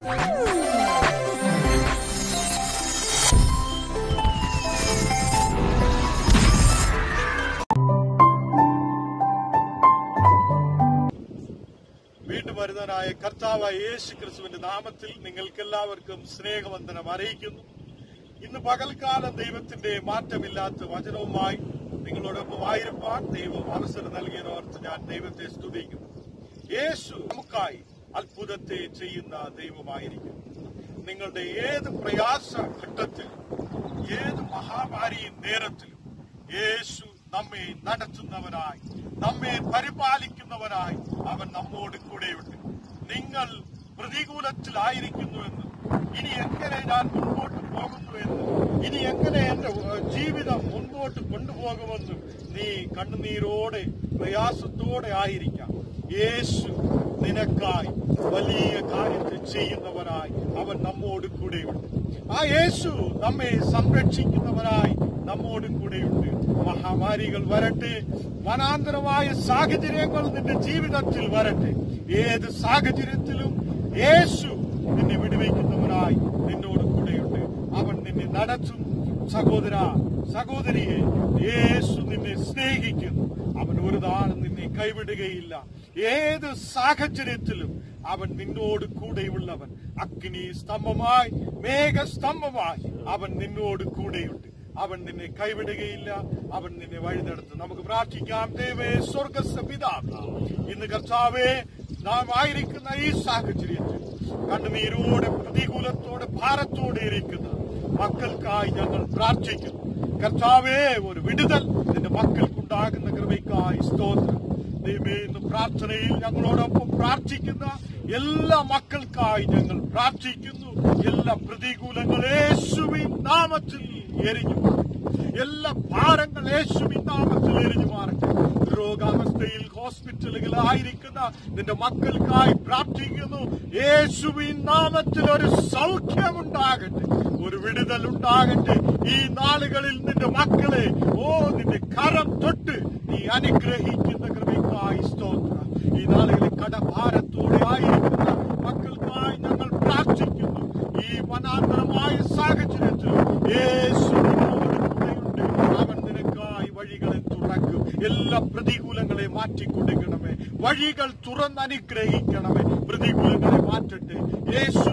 വീണ്ടും വരുന്നവനായ കർത്താവായ യേശു ക്രിസ്തുവിന്റെ നാമത്തിൽ നിങ്ങൾക്കെല്ലാവർക്കും സ്നേഹവന്ദനം അറിയിക്കുന്നു ഇന്ന് പകൽക്കാലം ദൈവത്തിന്റെ മാറ്റമില്ലാത്ത വചനവുമായി നിങ്ങളോടൊപ്പം ആയിരിക്കാൻ ദൈവം അവസരം നൽകിയതോർത്ത് ഞാൻ ദൈവത്തെ സ്തുതിക്കുന്നു യേശു നമുക്കായി അത്ഭുതത്തെ ചെയ്യുന്ന ദൈവമായിരിക്കും നിങ്ങളുടെ ഏത് പ്രയാസ ഘട്ടത്തിലും ഏത് മഹാമാരി നേരത്തിലും യേശു നമ്മെ നടത്തുന്നവനായി നമ്മെ പരിപാലിക്കുന്നവനായി അവൻ നമ്മോട് കൂടെയുണ്ട് നിങ്ങൾ പ്രതികൂലത്തിലായിരിക്കുന്നുവെന്നും ഇനി എങ്ങനെ ഞാൻ മുൻപോട്ട് പോകുന്നുവെന്നും ഇനി എങ്ങനെ എന്റെ ഏഹ്, ജീവിതം മുൻപോട്ട് കൊണ്ടുപോകുമെന്നും നീ കണ്ണുനീരോടെ പ്രയാസത്തോടെ ആയിരിക്കാം യേശു നിനക്കായി വലിയ കാര്യത്തെ ചെയ്യുന്നവനായി അവൻ നമ്മോട് കൂടെയുണ്ട് ആ യേശു നമ്മെ സംരക്ഷിക്കുന്നവനായി നമ്മോട് കൂടെയുണ്ട് മഹാമാരികൾ വരട്ടെ വനാന്തരമായ സാഹചര്യങ്ങൾ നിന്റെ ജീവിതത്തിൽ വരട്ടെ ഏത് സാഹചര്യത്തിലും യേശു നിന്നെ വിടുവിക്കുന്നവനായി നിന്നോട് കൂടെയുണ്ട് അവൻ നിന്നെ നടത്തും സഹോദര സഹോദരിയെ യേശു നിന്നെ സ്നേഹിക്കുന്നു അവൻ ഒരു നാളും നിന്നെ കൈവിടുകയില്ല ഏത് സാഹചര്യത്തിലും അവൻ നിന്നോട് കൂടെയുള്ളവൻ അഗ്നി സ്തംഭമായി മേഘസ്തംഭമായി അവൻ നിന്നോട് കൂടെയുണ്ട് അവൻ നിന്നെ കൈവിടുകയില്ല അവൻ നിന്നെ വഴി നടത്തും നമുക്ക് പ്രാർത്ഥിക്കാം ദേവേ സ്വർഗസ്വ പിതാവ് ഇന്ന് കർത്താവേ നാം ആയിരിക്കുന്ന ഈ സാഹചര്യത്തിൽ കണ്ണുനീരോടെ പ്രതികൂലത്തോടെ ഭാരത്തോടെ ഇരിക്കുന്ന മക്കൾക്കായി ഞങ്ങൾ പ്രാർത്ഥിക്കുന്നു കർത്താവേ ഒരു വിടുതൽ നിന്റെ മക്കൾക്കുണ്ടാകുന്ന കൃപയ്ക്കായി സ്തോത്രം ദൈവമേ ഇന്ന് പ്രാർത്ഥനയിൽ ഞങ്ങളോടൊപ്പം പ്രാർത്ഥിക്കുന്ന എല്ലാ മക്കൾക്കായി ഞങ്ങൾ പ്രാർത്ഥിക്കുന്നു എല്ലാ പ്രതികൂലങ്ങൾ യേശുവിൻ നാമത്തിൽ എരിഞ്ഞു മാറട്ടെ എല്ലാ ഭാരങ്ങൾ യേശുവിൻ നാമത്തിൽ എരിഞ്ഞു മാറട്ടെ രോഗാവസ്ഥയിൽ ഹോസ്പിറ്റലുകളായിരിക്കുന്ന നിന്റെ മക്കൾക്കായി പ്രാർത്ഥിക്കുന്നു യേശുവിൻ നാമത്തിൽ ഒരു സൗഖ്യമുണ്ടാകട്ടെ ഒരു വിടുതൽ ഉണ്ടാകട്ടെ ഈ നാളുകളിൽ നിന്റെ മക്കളെ ഓ നിന്റെ കരം തൊട്ട് നീ അനുഗ്രഹിക്കുന്ന കൃപയ്ക്കായി സ്തോത്രം ഈ നാളുകളിൽ കടഭാരത്തോടെ ആയിരിക്കുന്ന മക്കൾക്കായി ഞങ്ങൾ പ്രാർത്ഥിക്കുന്നു ഈ വനാന്തരമായ സാഹചര്യത്തിൽ യേശു നിന്നോട് കൂടെയുണ്ട് അവൻ നിനക്കായി വഴികളെ തുറക്കും എല്ലാ പ്രതികൂലങ്ങളെ മാറ്റിക്കൊടുക്കണമേ വഴികൾ തുറന്നനുഗ്രഹിക്കണമേ പ്രതികൂലങ്ങളെ മാറ്റട്ടെ യേശു